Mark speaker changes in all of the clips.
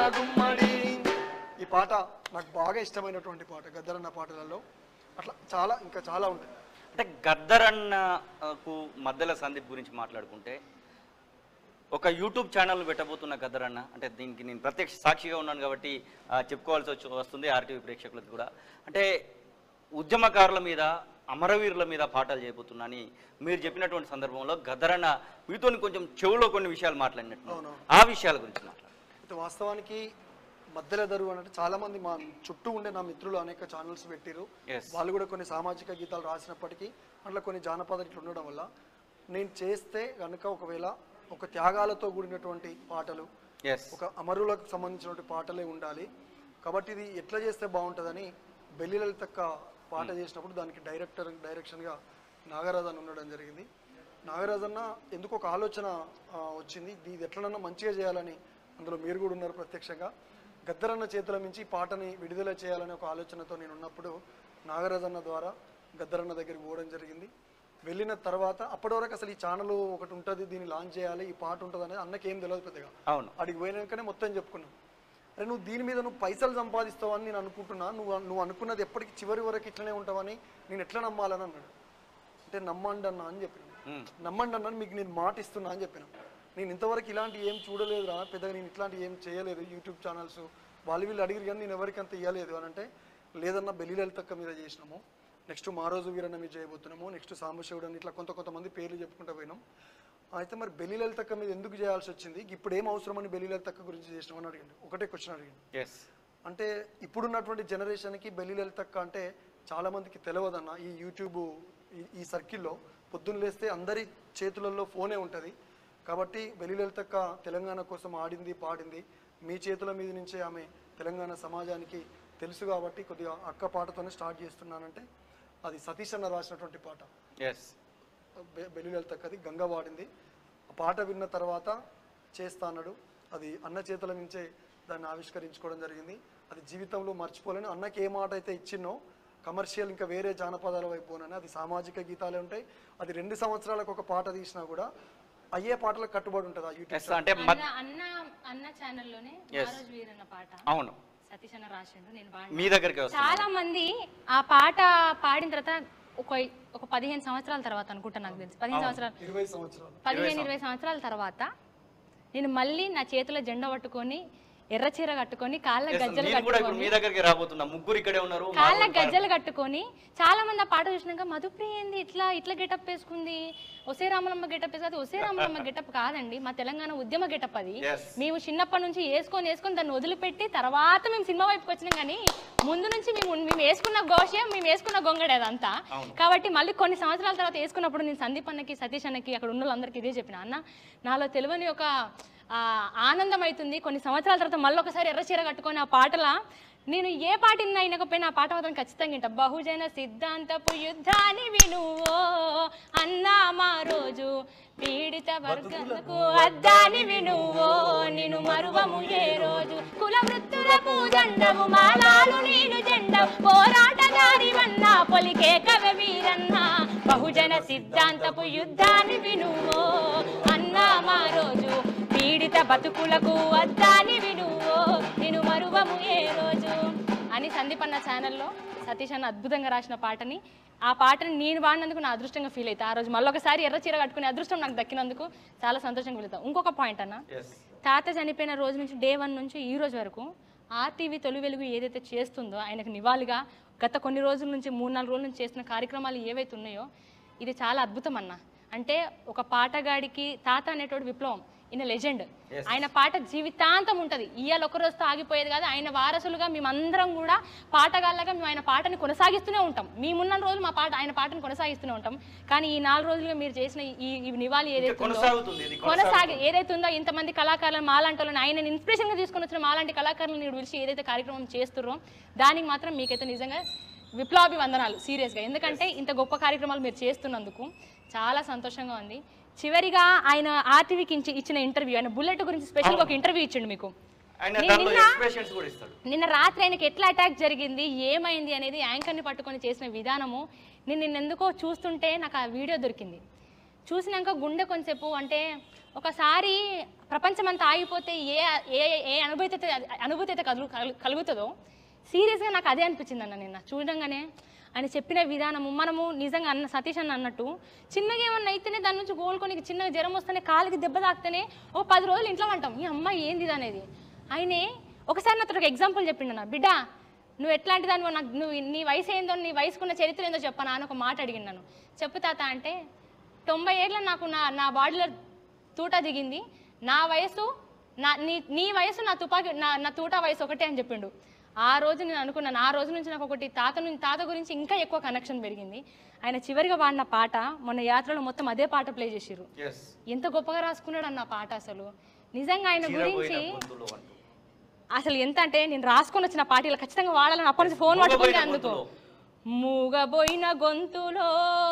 Speaker 1: గుమ్మడి ఈ పాట నాకు బాగా ఇష్టమైనటువంటి పాట గద్దరన్న పాటలలో అట్లా చాలా ఇంకా చాలా ఉంటాయి
Speaker 2: అంటే గద్దరన్నకు మధ్యలో సందీప్ గురించి మాట్లాడుకుంటే ఒక యూట్యూబ్ ఛానల్ పెట్టబోతున్న గద్దరన్న అంటే దీనికి నేను ప్రత్యక్ష సాక్షిగా ఉన్నాను కాబట్టి ఆ, చెప్పుకోవాల్సి వచ్చి వస్తుంది ఆర్టీవీ ప్రేక్షకులకు కూడా అంటే ఉద్యమకారుల మీద అమరవీరుల మీద పాఠాలు చేయబోతున్నా అని మీరు చెప్పినటువంటి సందర్భంలో గద్దరన్న మీతో కొంచెం చెవులో కొన్ని విషయాలు మాట్లాడినట్టు
Speaker 1: అవునవును.
Speaker 2: ఆ విషయాల గురించి మాట్లాడు
Speaker 1: అయితే వాస్తవానికి మధ్యలో దరువు అంటే చాలా మంది మా చుట్టూ ఉండే నా మిత్రులు అనేక ఛానల్స్ పెట్టిరు
Speaker 2: Yes.
Speaker 1: వాళ్ళు కూడా కొన్ని సామాజిక గీతాలు రాసినప్పటికీ అట్లా కొన్ని జానపద ఇట్లా ఉండడం వల్ల నేను చేస్తే కనుక ఒకవేళ ఒక త్యాగాలతో కూడినటువంటి పాటలు
Speaker 2: ఎస్
Speaker 1: ఒక అమరులకు సంబంధించినటువంటి పాటలే ఉండాలి కాబట్టి ఇది ఎట్లా చేస్తే బాగుంటుందని బెల్లి లలితక్క పాట చేసినప్పుడు దానికి డైరెక్టర్ డైరెక్షన్గా నాగరాజు అని ఉండడం జరిగింది నాగరాజు అన్న ఎందుకు ఒక ఆలోచన ఆ, వచ్చింది ఇది ఇది ఎట్లనన్నా మంచిగా చేయాలని అందులో మీరు కూడా ఉన్నారు ప్రత్యక్షంగా గద్దరన్న చేతుల మించి ఈ పాటని విడుదల చేయాలనే ఒక ఆలోచనతో నేను ఉన్నప్పుడు నాగరాజన్న ద్వారా గద్దరన్న దగ్గరికి పోవడం జరిగింది వెళ్ళిన తర్వాత అప్పటి వరకు అసలు ఈ ఛానల్ ఒకటి ఉంటుంది దీన్ని లాంచ్ చేయాలి ఈ పాట ఉంటుంది అనేది అన్నకి ఏం తెలియదు పెద్దగా
Speaker 2: అవును
Speaker 1: అడిగి పోయినాకనే మొత్తం చెప్పుకున్నాం అరే నువ్వు దీని మీద నువ్వు పైసలు సంపాదిస్తావని నేను అనుకుంటున్నా నువ్వు నువ్వు అనుకున్నది ఎప్పటికి చివరి వరకు ఇట్లనే ఉంటావని నేను ఎట్లా నమ్మాలని అన్నాడు అంటే నమ్మండి అన్న అని చెప్పిన
Speaker 2: మ్మ్.
Speaker 1: నమ్మండి అన్న మీకు నేను మాట ఇస్తున్నా అని చెప్పిన నేను ఇంతవరకు ఇలాంటి ఏం చూడలేదురా పెద్దగా నేను ఇట్లాంటి ఏం చేయలేదు యూట్యూబ్ ఛానల్స్ వాళ్ళు వీళ్ళు అడిగిరు కానీ నేను ఎవరికి అంత ఇవ్వలేదు అని అంటే లేదన్న బెల్లిలలితక్క మీద చేసినాము నెక్స్ట్ మా రోజు వీరన్న మీద చేయబోతున్నాము నెక్స్ట్ సాంబశివుడు అని ఇట్లా కొంత కొంతమంది పేర్లు చెప్పుకుంటూ పోయినాం అయితే మరి బెల్లిలలితక్క మీద ఎందుకు చేయాల్సి వచ్చింది ఇప్పుడు ఏం అవసరం అని బెల్లిలలితక్క గురించి చేసినామని అడిగింది ఒకటే క్వశ్చన్ అడిగింది
Speaker 2: ఎస్
Speaker 1: అంటే ఇప్పుడున్నటువంటి జనరేషన్కి బెల్లి లలితక్క అంటే చాలా మందికి తెలియదన్న ఈ యూట్యూబ్ ఈ- ఈ సర్కిల్లో పొద్దున్న లేస్తే అందరి చేతులలో ఫోనే ఉంటుంది కాబట్టి బెల్లి లలితక్క తెలంగాణ కోసం ఆడింది పాడింది మీ చేతుల మీద నుంచే ఆమె తెలంగాణ సమాజానికి తెలుసు కాబట్టి కొద్దిగా అక్క పాటతోనే స్టార్ట్ చేస్తున్నానంటే అది సతీష్ అన్న రాసినటువంటి పాట
Speaker 2: ఎస్
Speaker 1: బె- బెల్లి లలితక్కది గంగ వాడింది ఆ పాట విన్న తర్వాత చేస్తా అన్నాడు అది అన్న చేతుల నుంచే దాన్ని ఆవిష్కరించుకోవడం జరిగింది అది జీవితంలో మర్చిపోలేను అన్నకి ఏ మాట అయితే ఇచ్చినో కమర్షియల్ ఇంకా వేరే జానపదాల వైపు పోనని అది సామాజిక గీతాలే ఉంటాయి అది రెండు సంవత్సరాలకు ఒక పాట తీసినా కూడా అయ్యే పాటలకు కట్టుబడి ఉంటుంది ఆ యూట్యూబ్
Speaker 2: ఎస్ అంటే మధ్య
Speaker 3: అన్న అన్న అన్న ఛానల్లోనే
Speaker 2: Yes.
Speaker 3: రోజు వీరన్న పాట
Speaker 2: అవును
Speaker 3: సతీష్ అన్న రాసిండు నేను పాడిన
Speaker 2: మీ దగ్గరికి వస్తాను
Speaker 3: చాలా మంది ఆ పాట పాడిన తర్వాత ఒక ఒక పదిహేను సంవత్సరాల తర్వాత అనుకుంటా నాకు తెలిసి పదిహేను సంవత్సరాలు
Speaker 1: ఇరవై సంవత్సరాలు
Speaker 3: పదిహేను ఇరవై సంవత్సరాల తర్వాత నేను మళ్ళీ నా చేతిలో జెండా పట్టుకొని ఎర్ర చీర కట్టుకొని కాళ్ళ
Speaker 2: Yes,
Speaker 3: గజ్జలు
Speaker 2: నేను కూడా ఇప్పుడు
Speaker 3: కట్టుకొని
Speaker 2: మీ దగ్గరికి రాబోతున్నా ముగ్గురు ఇక్కడే ఉన్నారు
Speaker 3: కాళ్ళ గజ్జలు కట్టుకొని చాలా మంది ఆ పాట చూసినాక మధుప్రియ ఏంది ఇట్లా ఇట్లా గెటప్ వేసుకుంది ఒసే రామలమ్మ గెటప్ వేసుకుంది ఒసే రామలమ్మ గెటప్ కాదండి మా తెలంగాణ ఉద్యమ గెటప్ అది
Speaker 2: Yes.
Speaker 3: మేము చిన్నప్పటి నుంచి వేసుకొని వేసుకొని దాన్ని వదిలిపెట్టి తర్వాత మేము సినిమా వైపుకి వచ్చినాం కానీ ముందు నుంచి మేము మేము వేసుకున్న గోషే మేము వేసుకున్న గొంగడే అదంతా కాబట్టి మళ్ళీ కొన్ని సంవత్సరాల తర్వాత వేసుకున్నప్పుడు నేను సందీప్ అన్నకి సతీష్ అన్నకి అక్కడ ఉన్న వాళ్ళందరికీ ఇదే చెప్పిన అన్న నాలో తెలియని ఒక ఆ, ఆనందం అవుతుంది కొన్ని సంవత్సరాల తర్వాత మళ్ళీ ఒకసారి ఎర్ర చీర కట్టుకొని ఆ పాటల నేను ఏ పాట విన్నా అయినకపోయినా ఆ పాట మాత్రం ఖచ్చితంగా వింటా బహుజన సిద్ధాంతపు యుద్ధాన్ని వినువో అన్నా మా రోజు పీడిత వర్గాలకు అద్దాని వినువో నిన్ను మరువము ఏ రోజు కుల వృత్తులకు జెండవు మాలాలు నేను జెండవు పోరాటగారి వన్నా పొలికే కవి వీరన్న బహుజన సిద్ధాంతపు యుద్ధాన్ని వినువో అన్నా మా రోజు పీడిత బతుకులకు అద్దాని వినువో నేను మరువము ఏ రోజు అని సందీప్ అన్న ఛానల్లో సతీష్ అన్న అద్భుతంగా రాసిన పాటని ఆ పాటని నేను వాడినందుకు నా అదృష్టంగా ఫీల్ అవుతా ఆ రోజు మళ్ళొకసారి ఎర్ర చీర కట్టుకునే అదృష్టం నాకు దక్కినందుకు చాలా సంతోషంగా ఫీల్ అవుతా ఇంకొక పాయింట్ అన్న
Speaker 2: ఎస్
Speaker 3: తాత చనిపోయిన రోజు నుంచి డే వన్ నుంచి ఈ రోజు వరకు ఆర్టీవీ తొలి వెలుగు ఏదైతే చేస్తుందో ఆయనకు నివాళిగా గత కొన్ని రోజుల నుంచి మూడు నాలుగు రోజుల నుంచి చేస్తున్న కార్యక్రమాలు ఏవైతే ఉన్నాయో ఇది చాలా అద్భుతం అన్న అంటే ఒక పాటగాడికి తాత అనేటోడు విప్లవం ఈయన లెజెండ్ ఆయన పాట జీవితాంతం ఉంటుంది ఇవాళ ఒక రోజుతో ఆగిపోయేది కాదు ఆయన వారసులుగా మేమందరం కూడా పాటగాళ్ళగా మేము ఆయన పాటని కొనసాగిస్తూనే ఉంటాం మేమున్న రోజులు మా పాట ఆయన పాటని కొనసాగిస్తూనే ఉంటాం కానీ ఈ నాలుగు రోజులుగా మీరు చేసిన ఈ ఈ నివాళి ఏదైతే ఉందో,
Speaker 2: కొనసాగుతుంది ఇది
Speaker 3: కొనసాగి ఏదైతే ఉందో ఇంతమంది కళాకారులను మాలాంటి వాళ్ళని ఆయన ఇన్స్పిరేషన్ గా తీసుకొని వచ్చిన మాలాంటి కళాకారులను మీరు పిలిచి ఏదైతే కార్యక్రమం చేస్తుర్రో దానికి మాత్రం మీకైతే నిజంగా విప్లవాభివందనాలు సీరియస్గా ఎందుకంటే ఇంత గొప్ప కార్యక్రమాలు మీరు చేస్తున్నందుకు చాలా సంతోషంగా ఉంది చివరిగా ఆయన ఆర్టీవీకి ఇచ్చి- ఇచ్చిన ఇంటర్వ్యూ ఆయన బుల్లెట్ గురించి స్పెషల్గా ఒక ఇంటర్వ్యూ ఇచ్చిండు మీకు
Speaker 2: ఆయన
Speaker 3: నేను
Speaker 2: దాంట్లో
Speaker 3: నిన్న-
Speaker 2: ఎక్స్ప్రెషన్స్ కూడా ఇస్తాడు
Speaker 3: నిన్న రాత్రి ఆయనకి ఎట్లా అటాక్ జరిగింది ఏమైంది అనేది యాంకర్ని పట్టుకొని చేసిన విధానము నేను నిన్న ఎందుకో చూస్తుంటే నాకు ఆ వీడియో దొరికింది చూసినాక గుండె కొంచెంసేపు అంటే ఒకసారి ప్రపంచమంతా ఆగిపోతే ఏ ఏ ఏ అనుభూతి అయితే అనుభూతి అయితే కలుగు కలు- కలుగుతుందో సీరియస్గా నాకు అదే అనిపించింది అన్న నిన్న చూడంగానే ఆయన చెప్పిన విధానము మనము నిజంగా అన్న సతీష్ అన్న అన్నట్టు చిన్నగా ఏమన్నా అయితేనే దాని నుంచి కోలుకొని చిన్నగా జ్వరం వస్తేనే కాలికి దెబ్బ తాకితేనే ఓ పది రోజులు ఇంట్లో అంటాం ఈ అమ్మాయి ఏంది ఇది అనేది ఆయనే ఒకసారి నాతో ఒక ఎగ్జాంపుల్ చెప్పిండు నా బిడ్డ నువ్వు ఎట్లాంటి దానివో నాకు నువ్వు నీ వయసు ఏందో నీ వయసుకున్న చరిత్ర ఏందో చెప్పనా అని ఒక మాట అడిగిన నన్ను చెప్పు తాత అంటే తొంభై ఏళ్ళ నాకు నా నా బాడీలో తూట దిగింది నా వయసు నా నీ నీ వయసు నా తుపాకి నా నా తూట వయసు ఒకటే అని చెప్పిండు ఆ రోజు నేను అనుకున్నాను ఆ రోజు నుంచి నాకు ఒకటి తాత నుంచి తాత గురించి ఇంకా ఎక్కువ కనెక్షన్ పెరిగింది ఆయన చివరిగా పాడిన పాట మొన్న యాత్రలో మొత్తం అదే పాట ప్లే చేసిర్రు
Speaker 2: ఎస్
Speaker 3: ఎంత గొప్పగా రాసుకున్నాడు అన్న పాట అసలు నిజంగా ఆయన గురించి
Speaker 2: గొంతులో అంటూ
Speaker 3: అసలు ఎంత అంటే నేను రాసుకొని వచ్చిన పార్టీలో ఖచ్చితంగా వాడాలని అప్పటి నుంచి ఫోన్ పట్టుకుంటే
Speaker 2: మూగబోయిన
Speaker 3: అందుకో
Speaker 2: గొంతులో.
Speaker 3: మూగబోయిన గొంతులో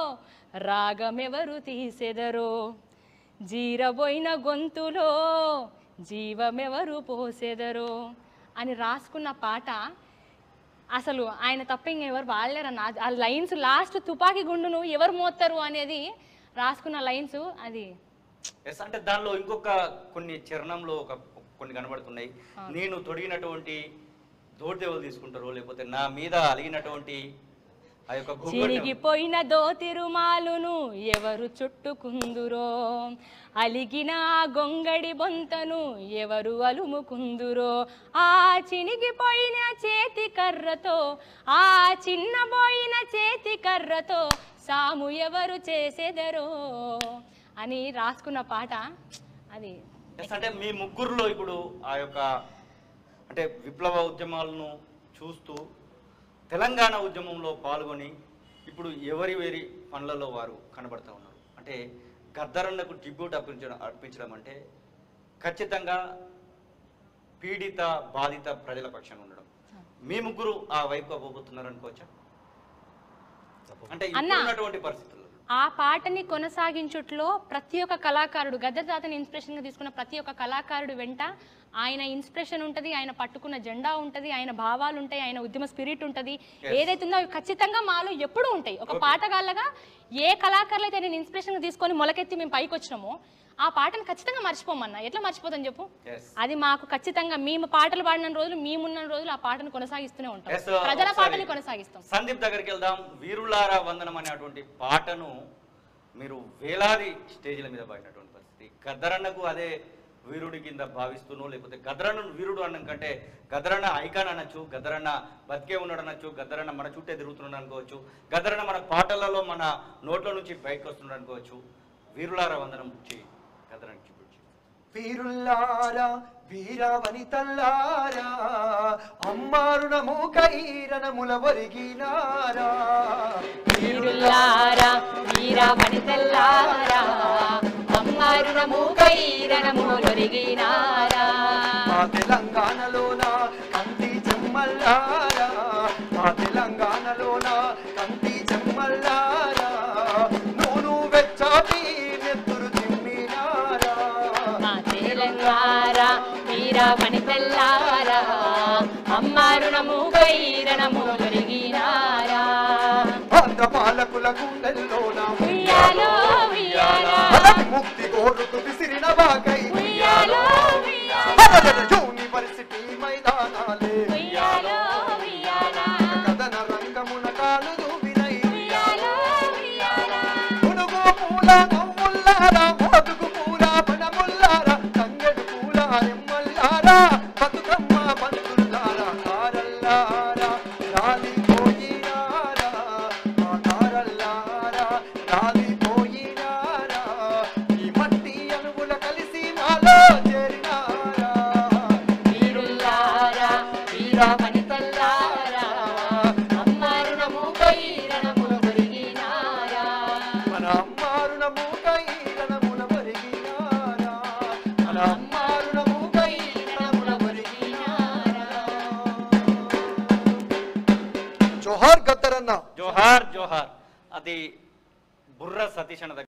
Speaker 3: రాగమెవరు తీసెదరో జీరబోయిన గొంతులో జీవమెవరు పోసెదరో అని రాసుకున్న పాట అసలు ఆయన తప్ప ఇంకెవరు వాడలేరన్న ఆ- ఆ లైన్స్ లాస్ట్ తుపాకీ గుండును ఎవరు మోస్తారు అనేది రాసుకున్న లైన్స్ అది
Speaker 2: ఎస్ అంటే దానిలో ఇంకొక కొన్ని చరణంలో ఒక కొన్ని కనబడుతున్నాయి నేను తొడిగినటువంటి దోటిదేవులు తీసుకుంటారు లేకపోతే నా మీద అలిగినటువంటి ఆ యొక్క గుబ్బడిని-
Speaker 3: చిరిగిపోయిన దోతి రుమాలును ఎవరు చుట్టుకుందురో అలిగిన ఆ గొంగడి బొంతను ఎవరు అలుముకుందురో ఆ చినిగిపోయిన చేతి కర్రతో ఆ చిన్నబోయిన చేతి కర్రతో సాము ఎవరు చేసేదరో అని రాసుకున్న పాట అది
Speaker 2: Yes, అంటే మీ ముగ్గురులో ఇప్పుడు ఆ యొక్క అంటే విప్లవ ఉద్యమాలను చూస్తూ తెలంగాణ ఉద్యమంలో పాల్గొని ఇప్పుడు ఎవరి వేరి పనులలో వారు కనబడతా ఉన్నారు అంటే గద్దరన్నకు ట్రిబ్యూట్ అర్పించడం అర్పించడం అంటే ఖచ్చితంగా పీడిత బాధిత ప్రజల పక్షాన ఉండడం మీ ముగ్గురు ఆ వైపు పోబోతున్నారు అనుకోవచ్చా అంటే ఇప్పుడు
Speaker 3: అన్నా.
Speaker 2: ఉన్నటువంటి పరిస్థితుల్లో
Speaker 3: ఆ పాటని కొనసాగించుట్లో ప్రతి ఒక్క కళాకారుడు గద్దర్ తాతని ఇన్స్పిరేషన్గా తీసుకున్న ప్రతి ఒక్క కళాకారుడు వెంట ఆయన ఇన్స్పిరేషన్ ఉంటుంది ఆయన పట్టుకున్న జెండా ఉంటుంది ఆయన భావాలు ఉంటాయి ఆయన ఉద్యమ స్పిరిట్ ఉంటుంది ఏదైతే ఉందో అవి ఖచ్చితంగా మాలో ఎప్పుడూ ఉంటాయి ఒక పాటగాళ్ళగా ఏ కళాకారులు అయితే నేను ఇన్స్పిరేషన్గా తీసుకొని మొలకెత్తి మేము పైకి వచ్చినామో ఆ పాటను ఖచ్చితంగా మర్చిపోమన్నా ఎట్లా మర్చిపోతాం చెప్పు
Speaker 2: ఎస్
Speaker 3: అది మాకు ఖచ్చితంగా మేము పాటలు పాడిన రోజులు మేమున్న రోజులు ఆ పాటను కొనసాగిస్తూనే ఉంటాం
Speaker 2: Yes,
Speaker 3: ప్రజల
Speaker 2: ఒకసారి
Speaker 3: పాటని కొనసాగిస్తాం
Speaker 2: సందీప్ దగ్గరికి వెళ్దాం వీరులారా వందనం అనేటువంటి పాటను మీరు వేలాది స్టేజ్ల మీద పాడినటువంటి పరిస్థితి గద్దరన్నకు అదే వీరుడి కింద భావిస్తూనో లేకపోతే గద్దరన్నను వీరుడు అన్నం కంటే గద్దరన్న ఐకాన్ అనొచ్చు గద్దరన్న బతికే ఉన్నాడు అనొచ్చు గద్దరన్న మన చుట్టే తిరుగుతున్నాడు అనుకోవచ్చు గద్దరన్న మన పాటలలో మన నోట్ల నుంచి బయటకు వస్తున్నాడు అనుకోవచ్చు వీరులారా వందనం నుంచి గద్దరన్న చూపించి
Speaker 1: వీరుల్లారా వీర వనితల్లారా అమ్మారుణము కైరణముల ఒరిగినారా
Speaker 3: వీరుల్లారా వీర వనితల్లారా అమ్మారుణము కైరణము లొరిగినారా
Speaker 1: మా తెలంగాణలోన కంటి చెమ్మల్లారా మా తెలంగాణలోన కంటి చెమ్మల్లారా నూను వెచ్చాటి నెత్తురు తిమ్మినారా
Speaker 3: మా తెలంగాణ వీర వనితల్లారా అమ్మారుణము కైరణము లొరిగినారా
Speaker 1: ఆంధ్ర పాలకుల గుండెల్లోన
Speaker 3: ఉయ్యాలో ఉయ్యాలా
Speaker 1: అలటి ముక్తి కోరుతూ విసిరిన వాకై
Speaker 3: ఉయ్యాలో ఉయ్యాలా
Speaker 1: అలజడి యూనివర్సిటీ మైదానాలే
Speaker 3: ఉయ్యాలో ఉయ్యాలా
Speaker 1: కథన రంగమున కాలు దూవినై
Speaker 3: ఉయ్యాలో ఉయ్యాలా
Speaker 1: పునుగు పూల నవ్వుల్లారా మోదుగు పూల పనముల్లారా తంగెడు పూల రెమ్మల్లారా బతుకమ్మ పంతుల్లారా కారల్లారా రాలిపోయినారా మా కారల్లారా రాలిపోయినారా ఈ మట్టి అణువుల కలిసి మాలో చేరినారా
Speaker 3: వీరుల్లారా వీర వనితల్లారా అమ్మారుణము కైరణము లొరిగినారా
Speaker 1: మన అమ్మారుణము కైరణముల పరిగినారా మన అమ్మారుణము కైరణముల పరిగినారా జోహార్ గద్దరన్న
Speaker 2: జోహార్ జోహార్ అది బుర్ర సతీష్ అన్న దగ్గర